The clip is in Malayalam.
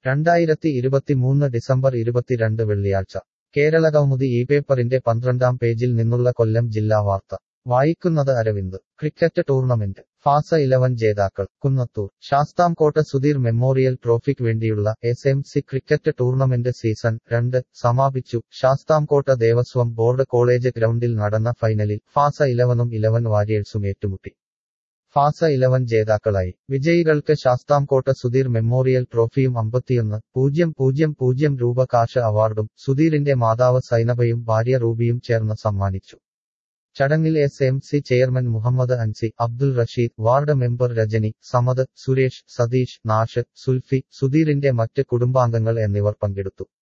രണ്ടായിരത്തി ഇരുപത്തിമൂന്ന് ഡിസംബർ ഇരുപത്തിരണ്ട് വെള്ളിയാഴ്ച കേരളകൗമുദി ഈ പേപ്പറിന്റെ പന്ത്രണ്ടാം പേജിൽ നിന്നുള്ള കൊല്ലം ജില്ലാ വാർത്ത വായിക്കുന്നത് Aravind cricket tournament Fasa eleven ജേതാക്കൾ കുന്നത്തൂർ ശാസ്താംകോട്ട സുധീർ മെമ്മോറിയൽ ട്രോഫിക്ക് വേണ്ടിയുള്ള S M C cricket tournament season രണ്ട് സമാപിച്ചു ശാസ്താംകോട്ട ദേവസ്വം ബോർഡ് കോളേജ് ഗ്രൗണ്ടിൽ നടന്ന ഫൈനലിൽ ഫാസ ഇലവനും ഇലവൻ വാരിയേഴ്സും ഏറ്റുമുട്ടി ഫാസ ഇലവൻ ജേതാക്കളായി വിജയികൾക്ക് ശാസ്താംകോട്ട സുധീർ മെമ്മോറിയൽ ട്രോഫിയും അമ്പത്തിയൊന്ന് പൂജ്യം പൂജ്യം പൂജ്യം രൂപ കാശ് അവാർഡും സുധീറിന്റെ മാതാവ് സൈനബയും ഭാര്യ റൂബിയും ചേർന്ന് സമ്മാനിച്ചു ചടങ്ങിൽ S M C chairman Muhammad Ansi Abdul Rasheed ward member Rajani Samad Suresh Satheesh Nash Sulfi സുധീറിന്റെ മറ്റ് കുടുംബാംഗങ്ങൾ എന്നിവർ പങ്കെടുത്തു